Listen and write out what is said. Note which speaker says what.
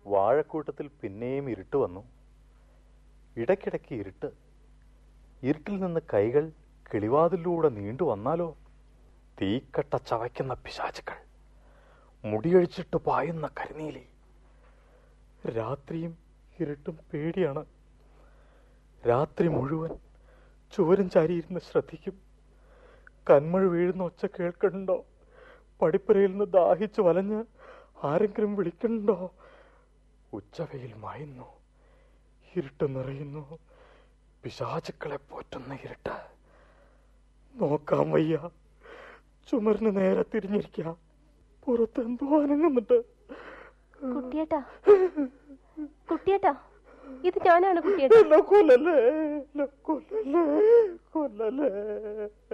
Speaker 1: വാഴക്കൂട്ടത്തിൽ പിന്നെയും ഇരുട്ട് വന്നു ഇടയ്ക്കിടയ്ക്ക് ഇരുട്ട് ഇരുട്ടിൽ നിന്ന് കൈകൾ കിളിവാതിലൂടെ നീണ്ടു വന്നാലോ തീക്കട്ട ചവയ്ക്കുന്ന പിശാചുക്കൾ മുടിയഴിച്ചിട്ട് പായുന്ന കരിനീലി രാത്രിയും ഇരുട്ടും പേടിയാണ് രാത്രി മുഴുവൻ ചുവരും ചാരിയിരുന്ന് ശ്രദ്ധിക്കും കന്മഴ വീഴുന്ന ഒച്ച കേൾക്കണ്ടോ പടിപ്പുരയിൽ നിന്ന് ദാഹിച്ചു വലഞ്ഞ് ആരെങ്കിലും വിളിക്കണ്ടോ ഉച്ചവെയിൽ മായുന്നു ഇരുട്ട് നിറയുന്നു പിശാചുക്കളെ പോറ്റുന്ന ഇരുട്ട് നോക്കാം വയ്യ ചുമരിന് നേരെ തിരിഞ്ഞിരിക്കാം പുറത്ത് എന്തോ അനങ്ങുന്നുണ്ട്
Speaker 2: കുട്ടിയേട്ടാ കുട്ടിയേട്ടാ ഇത് ഞാനാണ് കുട്ടിയേട്ടാ
Speaker 1: എന്നെ കൊല്ലല്ലേ എന്നെ കൊല്ലല്ലേ കൊല്ലല്ലേ